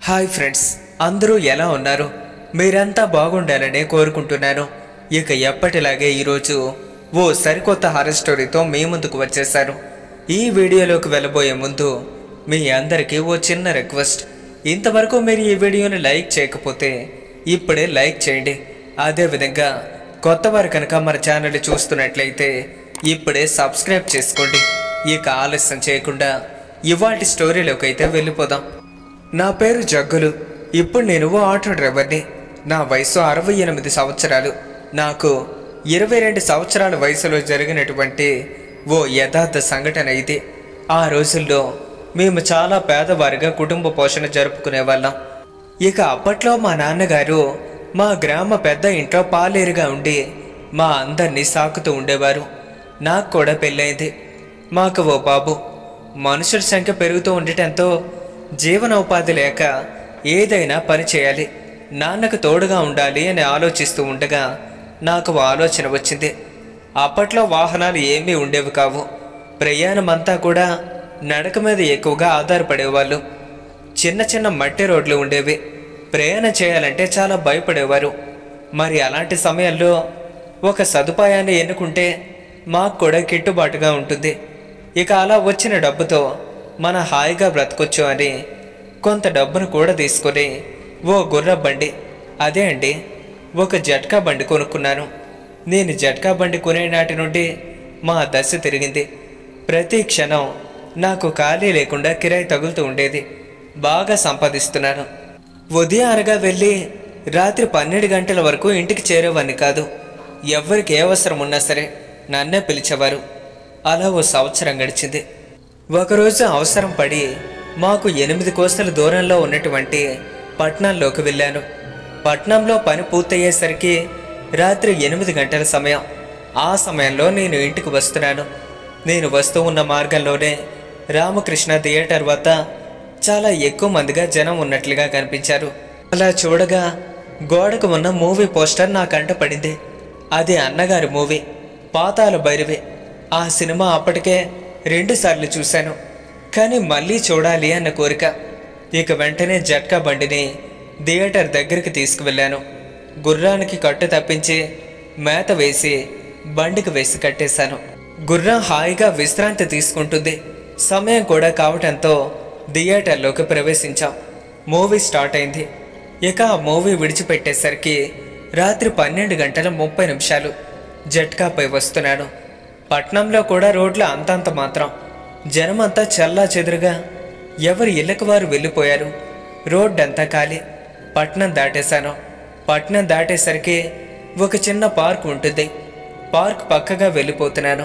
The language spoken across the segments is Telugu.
హాయ్ ఫ్రెండ్స్ అందరూ ఎలా ఉన్నారు మీరంతా బాగుండాలని కోరుకుంటున్నాను ఇక ఎప్పటిలాగే ఈరోజు ఓ సరికొత్త హారర్ స్టోరీతో మీ ముందుకు వచ్చేసారు ఈ వీడియోలోకి వెళ్ళబోయే ముందు మీ అందరికీ ఓ చిన్న రిక్వెస్ట్ ఇంతవరకు మీరు ఈ వీడియోని లైక్ చేయకపోతే ఇప్పుడే లైక్ చేయండి అదేవిధంగా కొత్త వారు కనుక మన ఛానల్ చూస్తున్నట్లయితే ఇప్పుడే సబ్స్క్రైబ్ చేసుకోండి ఇక ఆలస్యం చేయకుండా ఇవాటి స్టోరీలోకి అయితే వెళ్ళిపోదాం నా పేరు జగ్గులు ఇప్పుడు నేను ఓ ఆటో డ్రైవర్ని నా వయసు అరవై ఎనిమిది సంవత్సరాలు నాకు ఇరవై రెండు సంవత్సరాల వయసులో జరిగినటువంటి ఓ యథార్థ సంఘటన ఇది ఆ రోజుల్లో మేము చాలా పేదవారిగా కుటుంబ పోషణ జరుపుకునే వాళ్ళం ఇక అప్పట్లో మా నాన్నగారు మా గ్రామ పెద్ద ఇంట్లో పాలేరుగా ఉండి మా అందరినీ సాకుతూ ఉండేవారు నాకు కూడా పెళ్ళైంది మాకు ఓ బాబు మనుషుల సంఖ్య పెరుగుతూ ఉండటంతో జీవనోపాధి లేక ఏదైనా పని చేయాలి నాన్నకు తోడుగా ఉండాలి అని ఆలోచిస్తూ ఉండగా నాకు ఓ ఆలోచన వచ్చింది అప్పట్లో వాహనాలు ఏమీ ఉండేవి కావు ప్రయాణం అంతా కూడా నడక మీద ఎక్కువగా ఆధారపడేవాళ్ళు చిన్న చిన్న మట్టి రోడ్లు ఉండేవి ప్రయాణం చేయాలంటే చాలా భయపడేవారు మరి అలాంటి సమయంలో ఒక సదుపాయాన్ని ఎన్నుకుంటే మాకు కూడా గిట్టుబాటుగా ఉంటుంది ఇక అలా వచ్చిన డబ్బుతో మన హాయిగా బ్రతకొచ్చు అని కొంత డబ్బును కూడా తీసుకొని ఓ గుర్ర బండి అదే అండి ఒక జట్కా బండి కొనుక్కున్నాను నేను జట్కా బండి కొనే నాటి నుండి మా దశ తిరిగింది ప్రతి క్షణం నాకు ఖాళీ లేకుండా కిరాయి తగులుతూ ఉండేది బాగా సంపాదిస్తున్నాను ఉదయం అనగా వెళ్ళి రాత్రి పన్నెండు గంటల వరకు ఇంటికి చేరేవాడిని కాదు ఎవరికి ఏ అవసరం ఉన్నా సరే నన్నే పిలిచేవారు అలా ఓ సంవత్సరం గడిచింది ఒకరోజు అవసరం పడి మాకు ఎనిమిది కోస్తల దూరంలో ఉన్నటువంటి పట్నంలోకి వెళ్ళాను పట్నంలో పని పూర్తయ్యేసరికి రాత్రి ఎనిమిది గంటల సమయం ఆ సమయంలో నేను ఇంటికి వస్తున్నాను నేను వస్తూ ఉన్న మార్గంలోనే రామకృష్ణ థియేటర్ వద్ద చాలా ఎక్కువ మందిగా జనం ఉన్నట్లుగా కనిపించారు అలా చూడగా గోడకు ఉన్న మూవీ పోస్టర్ నా కంట పడింది అది అన్నగారి మూవీ పాతాల భైరవి ఆ సినిమా అప్పటికే రెండుసార్లు చూశాను కానీ మళ్ళీ చూడాలి అన్న కోరిక ఇక వెంటనే జట్కా బండిని థియేటర్ దగ్గరికి తీసుకువెళ్ళాను గుర్రానికి కట్టు తప్పించి మేత వేసి బండికి వేసి కట్టేశాను గుర్రం హాయిగా విశ్రాంతి తీసుకుంటుంది సమయం కూడా కావటంతో థియేటర్లోకి ప్రవేశించాం మూవీ స్టార్ట్ అయింది ఇక ఆ మూవీ విడిచిపెట్టేసరికి రాత్రి పన్నెండు గంటల ముప్పై నిమిషాలు జట్కాపై వస్తున్నాను పట్నంలో కూడా రోడ్ల అంతంత మాత్రం జనమంతా చల్లా చెదురుగా ఎవరి ఇళ్ళకి వారు వెళ్ళిపోయారు రోడ్డంతా ఖాళీ పట్నం దాటేశాను పట్నం దాటేసరికి ఒక చిన్న పార్క్ ఉంటుంది పార్క్ పక్కగా వెళ్ళిపోతున్నాను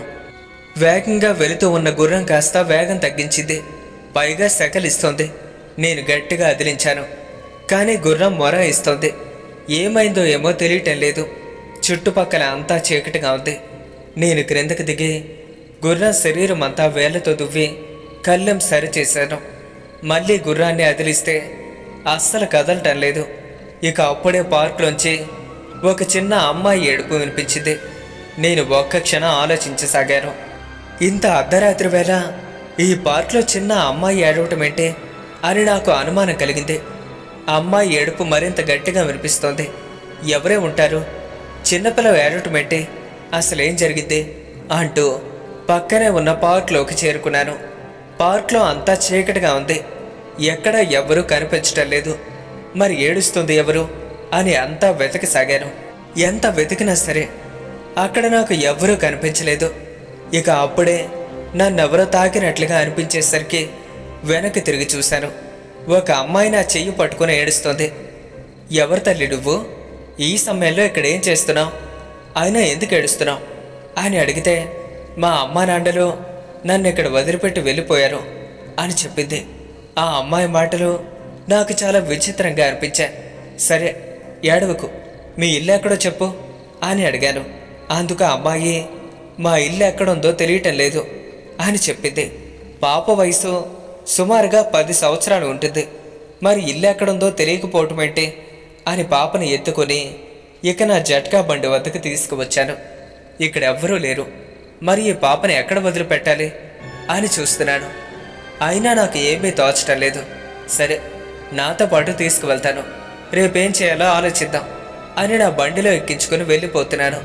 వేగంగా వెళుతూ ఉన్న గుర్రం కాస్త వేగం తగ్గించింది పైగా సెకలిస్తోంది నేను గట్టిగా అదిలించాను కానీ గుర్రం మొర ఇస్తోంది ఏమైందో ఏమో తెలియటం లేదు చుట్టుపక్కల అంతా చీకటిగా ఉంది నేను క్రిందకి దిగి గుర్రం శరీరం అంతా వేళ్లతో దువ్వి కళ్ళెం సరిచేశాను మళ్ళీ గుర్రాన్ని అదిలిస్తే అస్సలు కదలటం లేదు ఇక అప్పుడే పార్క్లోంచి ఒక చిన్న అమ్మాయి ఏడుపు వినిపించింది నేను ఒక్క క్షణం ఆలోచించసాగాను ఇంత అర్ధరాత్రి వేళ ఈ పార్క్లో చిన్న అమ్మాయి ఏడవటం ఏంటి అని నాకు అనుమానం కలిగింది అమ్మాయి ఏడుపు మరింత గట్టిగా వినిపిస్తోంది ఎవరే ఉంటారు చిన్నపిల్ల ఏడవటం ఏంటి అసలేం జరిగింది అంటూ పక్కనే ఉన్న పార్క్లోకి చేరుకున్నాను పార్క్లో అంతా చీకటిగా ఉంది ఎక్కడ ఎవ్వరూ కనిపించటం లేదు మరి ఏడుస్తుంది ఎవరు అని అంతా వెతకసాగాను ఎంత వెతికినా సరే అక్కడ నాకు ఎవ్వరూ కనిపించలేదు ఇక అప్పుడే నన్నెవరో తాకినట్లుగా అనిపించేసరికి వెనక్కి తిరిగి చూశాను ఒక అమ్మాయి నా చెయ్యి పట్టుకుని ఏడుస్తోంది ఎవరు తల్లి నువ్వు ఈ సమయంలో ఇక్కడ ఏం చేస్తున్నావు అయినా ఎందుకు ఏడుస్తున్నావు అని అడిగితే మా అమ్మా నాన్నలు నన్ను ఇక్కడ వదిలిపెట్టి వెళ్ళిపోయారు అని చెప్పింది ఆ అమ్మాయి మాటలు నాకు చాలా విచిత్రంగా అనిపించాయి సరే ఏడవకు మీ ఇల్లు ఎక్కడో చెప్పు అని అడిగాను అందుకు ఆ అమ్మాయి మా ఇల్లు ఎక్కడుందో తెలియటం లేదు అని చెప్పింది పాప వయసు సుమారుగా పది సంవత్సరాలు ఉంటుంది మరి ఇల్లు ఎక్కడుందో తెలియకపోవటం ఏంటి అని పాపని ఎత్తుకొని ఇక నా జట్కా బండి వద్దకు తీసుకువచ్చాను ఇక్కడ ఎవ్వరూ లేరు మరి ఈ పాపని ఎక్కడ వదిలిపెట్టాలి అని చూస్తున్నాను అయినా నాకు ఏమీ తోచటం లేదు సరే నాతో పాటు తీసుకువెళ్తాను రేపేం చేయాలో ఆలోచిద్దాం అని నా బండిలో ఎక్కించుకుని వెళ్ళిపోతున్నాను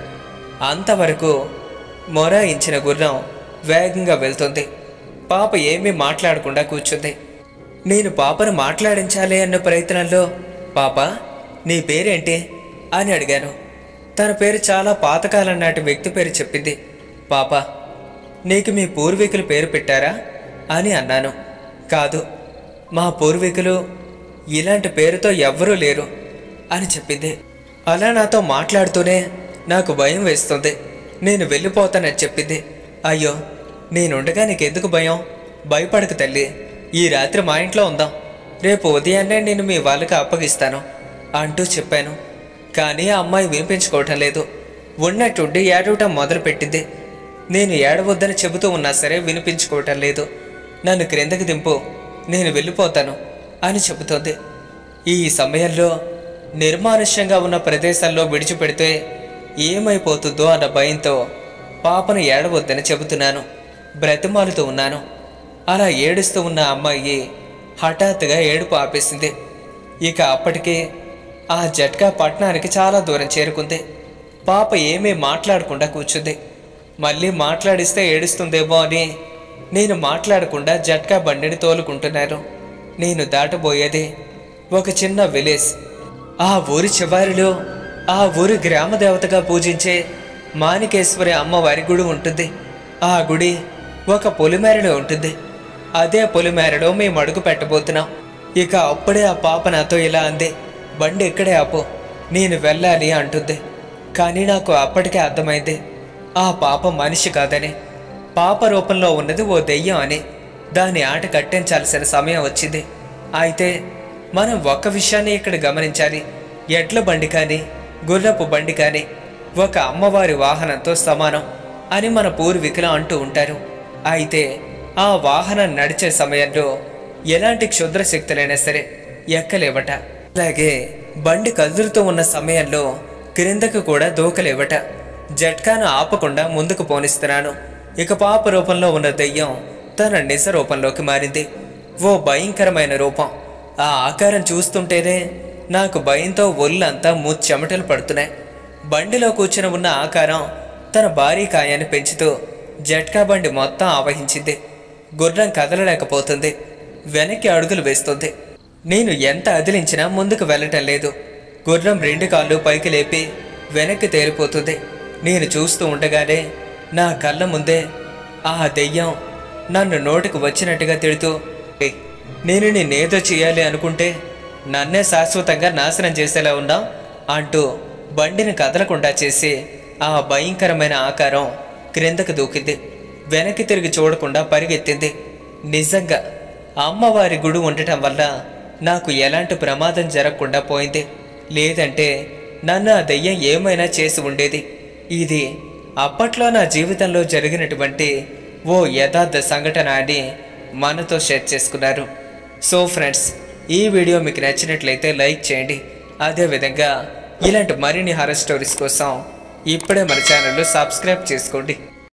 అంతవరకు మొరాయించిన గుర్రం వేగంగా వెళ్తుంది పాప ఏమీ మాట్లాడకుండా కూర్చుంది నేను పాపను మాట్లాడించాలి అన్న ప్రయత్నంలో పాప నీ పేరేంటి అని అడిగాను తన పేరు చాలా పాతకాలం నాటి వ్యక్తి పేరు చెప్పింది పాప నీకు మీ పూర్వీకులు పేరు పెట్టారా అని అన్నాను కాదు మా పూర్వీకులు ఇలాంటి పేరుతో ఎవ్వరూ లేరు అని చెప్పింది అలా నాతో మాట్లాడుతూనే నాకు భయం వేస్తుంది నేను వెళ్ళిపోతానని చెప్పింది అయ్యో నేనుండగా నీకెందుకు భయం భయపడకు తల్లి ఈ రాత్రి మా ఇంట్లో ఉందాం రేపు ఉదయాన్నే నేను మీ వాళ్ళకి అప్పగిస్తాను అంటూ చెప్పాను కానీ ఆ అమ్మాయి వినిపించుకోవటం లేదు ఉన్నట్టుండి ఏడవటం మొదలుపెట్టింది నేను ఏడవద్దని చెబుతూ ఉన్నా సరే వినిపించుకోవటం లేదు నన్ను క్రిందకి దింపు నేను వెళ్ళిపోతాను అని చెబుతోంది ఈ సమయంలో నిర్మానుష్యంగా ఉన్న ప్రదేశాల్లో విడిచిపెడితే ఏమైపోతుందో అన్న భయంతో పాపను ఏడవద్దని చెబుతున్నాను బ్రతిమాలుతూ ఉన్నాను అలా ఏడుస్తూ ఉన్న అమ్మాయి హఠాత్తుగా ఏడుపు ఆపేసింది ఇక అప్పటికే ఆ జట్కా పట్టణానికి చాలా దూరం చేరుకుంది పాప ఏమీ మాట్లాడకుండా కూర్చుంది మళ్ళీ మాట్లాడిస్తే ఏడుస్తుందేమో అని నేను మాట్లాడకుండా జట్కా బండిని తోలుకుంటున్నాను నేను దాటబోయేది ఒక చిన్న విలేజ్ ఆ ఊరి చివరిలో ఆ ఊరి గ్రామ దేవతగా పూజించే మాణికేశ్వరి అమ్మవారి గుడి ఉంటుంది ఆ గుడి ఒక పొలిమేరలో ఉంటుంది అదే పొలిమేరలో మేము అడుగు పెట్టబోతున్నాం ఇక అప్పుడే ఆ పాప నాతో ఇలా అంది బండి ఇక్కడే ఆపు నేను వెళ్ళాలి అంటుంది కానీ నాకు అప్పటికే అర్థమైంది ఆ పాప మనిషి కాదని పాప రూపంలో ఉన్నది ఓ దెయ్యం అని దాని ఆట కట్టించాల్సిన సమయం వచ్చింది అయితే మనం ఒక్క విషయాన్ని ఇక్కడ గమనించాలి ఎడ్ల బండి కానీ గుర్రపు బండి కానీ ఒక అమ్మవారి వాహనంతో సమానం అని మన పూర్వీకులు అంటూ ఉంటారు అయితే ఆ వాహనం నడిచే సమయంలో ఎలాంటి క్షుద్ర శక్తులైనా సరే ఎక్కలేవట అలాగే బండి కదులుతూ ఉన్న సమయంలో క్రిందకు కూడా దూకలేవట జట్కాను ఆపకుండా ముందుకు పోనిస్తున్నాను ఇక పాప రూపంలో ఉన్న దెయ్యం తన నిజ రూపంలోకి మారింది ఓ భయంకరమైన రూపం ఆ ఆకారం చూస్తుంటేనే నాకు భయంతో ఒళ్ళంతా ముచ్చెమటలు పడుతున్నాయి బండిలో కూర్చుని ఉన్న ఆకారం తన భారీ కాయాన్ని పెంచుతూ జట్కా బండి మొత్తం ఆవహించింది గుర్రం కదలలేకపోతుంది వెనక్కి అడుగులు వేస్తుంది నేను ఎంత అదిలించినా ముందుకు వెళ్ళటం లేదు గుర్రం రెండు కాళ్ళు పైకి లేపి వెనక్కి తేలిపోతుంది నేను చూస్తూ ఉండగానే నా కళ్ళ ముందే ఆ దెయ్యం నన్ను నోటికి వచ్చినట్టుగా తిడుతూ "ఏయ్, నేను నిన్నేదో చేయాలి అనుకుంటే నన్నే శాశ్వతంగా నాశనం చేసేలా ఉన్నాం అంటూ బండిని కదలకుండా చేసి ఆ భయంకరమైన ఆకారం క్రిందకు దూకింది వెనక్కి తిరిగి చూడకుండా పరిగెత్తింది నిజంగా అమ్మవారి గుడి ఉండటం వల్ల నాకు ఎలాంటి ప్రమాదం జరగకుండా పోయింది లేదంటే నన్ను ఆ దెయ్యం ఏమైనా చేసి ఉండేది ఇది అప్పట్లో నా జీవితంలో జరిగినటువంటి ఓ యథార్థ సంఘటన అని మనతో షేర్ చేసుకున్నారు సో ఫ్రెండ్స్ ఈ వీడియో మీకు నచ్చినట్లయితే లైక్ చేయండి అదేవిధంగా ఇలాంటి మరిన్ని హారర్ స్టోరీస్ కోసం ఇప్పుడే మన ఛానల్లో సబ్స్క్రైబ్ చేసుకోండి